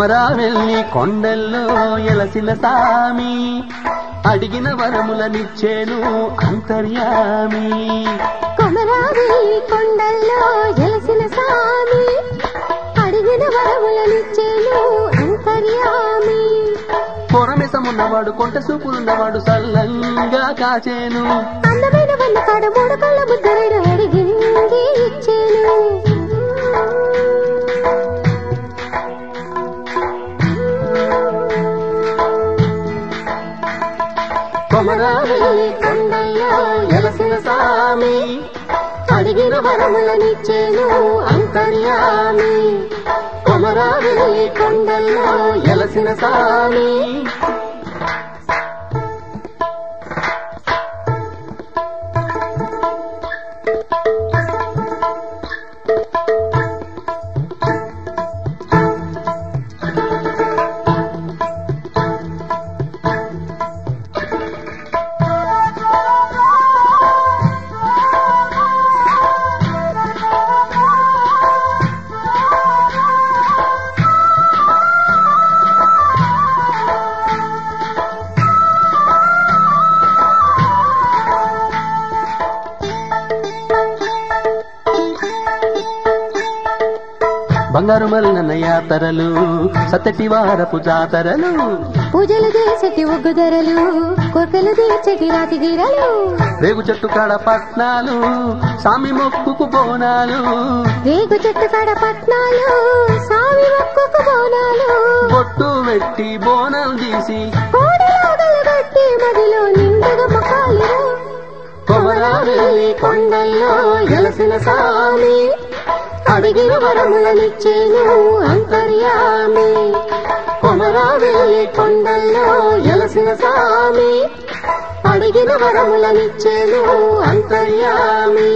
కొమరావెల్లి కొండల్లో ఎలసిన సామి అడిగిన వరములనిచ్చేను అంతర్యామి కొమరావి కొండల్లో ఎలసిన సామి అడిగిన వరములనిచ్చేను అంతర్యామి పొరమెసమున్నవాడు కొంట సూపులున్నవాడు సల్లంగా కాచేను అందమైన వన్న కాడ మూడు కళ్ళ ముద్దరడు అడిగింది ఇచ్చేను కొమరావెల్లి కొండల్లో ఎలసిన సామి అడిగిన వరములనిచ్చేను అంతర్యామి కొమరావెల్లి కొండల్లో ఎలసిన సామి బంగారు మల్లన్న యాతరలు సత్తటి వారపు జాతరలు పూజలు చేసేటి ఒగ్గు ధరలు కోర్కెలు తీర్చేటి రాతి గిరలు రేగు చెట్టు కాడ పట్నాలు సామి మొక్కుకు బోనాలు రేగు చెట్టు కాడ పట్నాలు సామి మొక్కుకు బోనాలు బొట్టు పెట్టి బోనాలు తీసి కోడలాగలు కట్టి మదిలో నిండుగా మొక్కాలిరు కొమరావెల్లి కొండల్లో ఎలసిన సామి అడిగిన వరములనిచ్చేను అంతర్యామి కొమరావెల్లి కొండల్లో ఎలసిన సామి అడిగిన వరములనిచ్చేను అంతర్యామి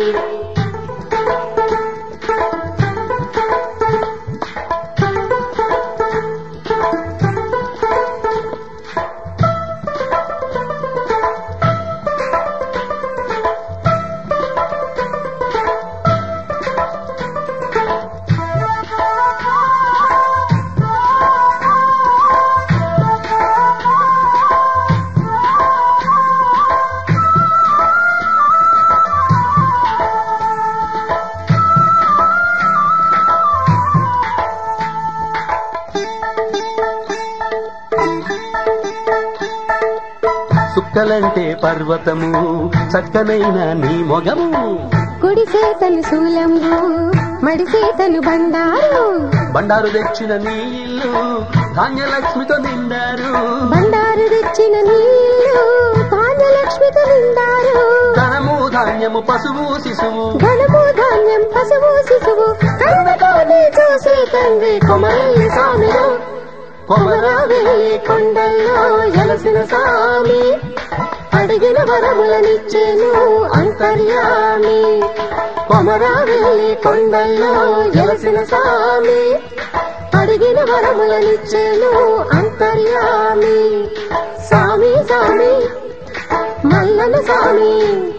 సుక్కలంటే పర్వతము చక్కనైన నీ మొగము కుడిసే తను శూలంబు మడిసే తను బండారు బండారు తెచ్చిన నీ ఇల్లు ధాన్యలక్ష్మితో నిండారు బండారు తెచ్చిన నీళ్లు ధాన్యలక్ష్మితో నిండారు ధనము ధాన్యము పశువు శిశువు ఘనము ధాన్యం పశువు శిశువు కన్నతోనే చూసే తండ్రి కొమరల్లి స్వామిలో కొమరావెల్లి కొండల్లో ఎలసిన సామి అడిగిన వరములనిచ్చేను అంతర్యామి కొమరావెల్లి కొండల్లో ఎలసిన సామి అడిగిన వరములనిచ్చేను అంతర్యామి స్వామి స్వామి మల్లన స్వామి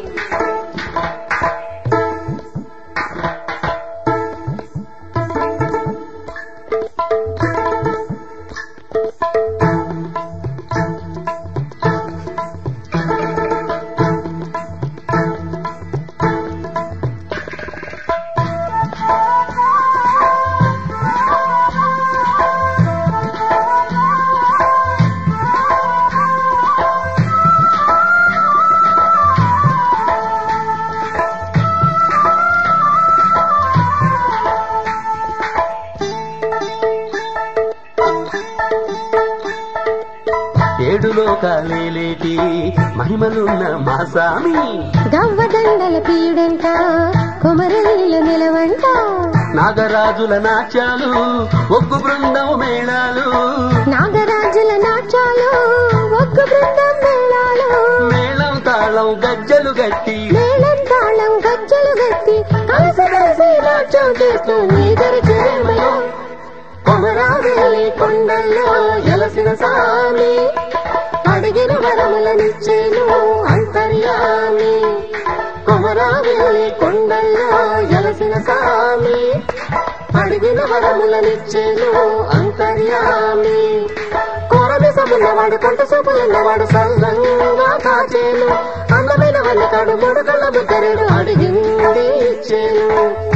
ఏడు లోకాలేటి మహిమలున్న మా సామి గవ్వదండల పీడంట కొమరల్లిల నిలవంట నాగరాజుల నాట్యాలు ఒగ్గు బృందం మేళాలు నాగరాజుల నాట్యాలు ఒక్క బృందం మేళాలు మేళం తాళం గజ్జలు గట్టి మేళం తాళం గజ్జలు గట్టి కలిసి కలిసి నాట్యం చేస్తూ నీదరి చేమలో కొమరావెల్లి కొండల్లో ఎలసిన సామి అడిగిన వరములనిచ్చేను అంతర్యామి కొమరావెల్లి కొండల్లో ఎలసిన సామి అడిగిన వరములనిచ్చేను అంతర్యామి కోరమిసమున్నవాడు కొంట సూపులున్నవాడు సల్లంగా కాచేను అందమైన వన్నకాడు మూడు కళ్ళ ముద్దరేడు అడిగింది ఇచ్చేను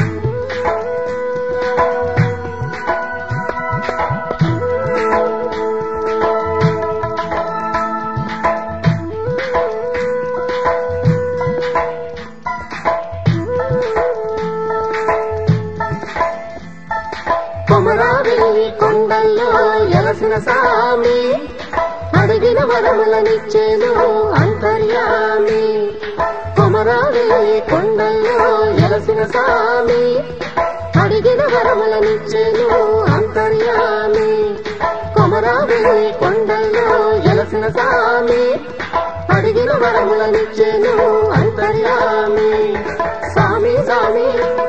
కొమరావి కొండల్లో ఎలసిన సామి అడిగిన వరములనిచ్చేను అంతర్యామి కొమరావి కొండల్లో ఎలసిన సామి అడిగిన వరములనిచ్చేను అంతర్యామి కొమరావి కొండల్లో ఎలసిన సామి అడిగిన వరములనిచ్చేను అంతర్యామి స్వామి స్వామి